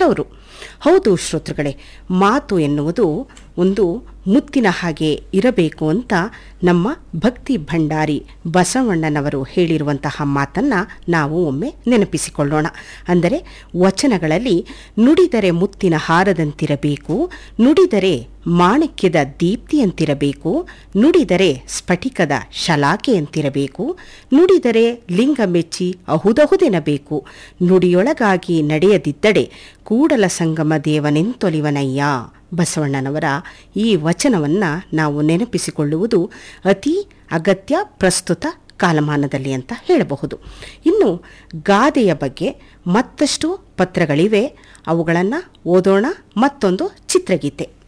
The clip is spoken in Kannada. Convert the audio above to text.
ಅವರು ಹೌದು ಶ್ರೋತೃಗಳೇ ಮಾತು ಎನ್ನುವುದು ಒಂದು ಮುತ್ತಿನ ಹಾಗೆ ಇರಬೇಕು ಅಂತ ನಮ್ಮ ಭಕ್ತಿ ಭಂಡಾರಿ ಬಸವಣ್ಣನವರು ಹೇಳಿರುವಂತಹ ಮಾತನ್ನ ನಾವು ಒಮ್ಮೆ ನೆನಪಿಸಿಕೊಳ್ಳೋಣ ಅಂದರೆ ವಚನಗಳಲ್ಲಿ ನುಡಿದರೆ ಮುತ್ತಿನ ಹಾರದಂತಿರಬೇಕು ನುಡಿದರೆ ಮಾಣಿಕ್ಯದ ದೀಪ್ತಿಯಂತಿರಬೇಕು ನುಡಿದರೆ ಸ್ಫಟಿಕದ ಶಲಾಕೆಯಂತಿರಬೇಕು ನುಡಿದರೆ ಲಿಂಗ ಮೆಚ್ಚಿ ಅಹುದಹುದೆನಬೇಕು ನುಡಿಯೊಳಗಾಗಿ ನಡೆಯದಿದ್ದಡೆ ಕೂಡಲ ಸಂಗಮ ದೇವನೆಂತೊಲಿವನಯ್ಯ ಬಸವಣ್ಣನವರ ಈ ವಚನವನ್ನು ನಾವು ನೆನಪಿಸಿಕೊಳ್ಳುವುದು ಅತಿ ಅಗತ್ಯ ಪ್ರಸ್ತುತ ಕಾಲಮಾನದಲ್ಲಿ ಅಂತ ಹೇಳಬಹುದು ಇನ್ನು ಗಾದೆಯ ಬಗ್ಗೆ ಮತ್ತಷ್ಟು ಪತ್ರಗಳಿವೆ ಅವುಗಳನ್ನು ಓದೋಣ ಮತ್ತೊಂದು ಚಿತ್ರಗೀತೆ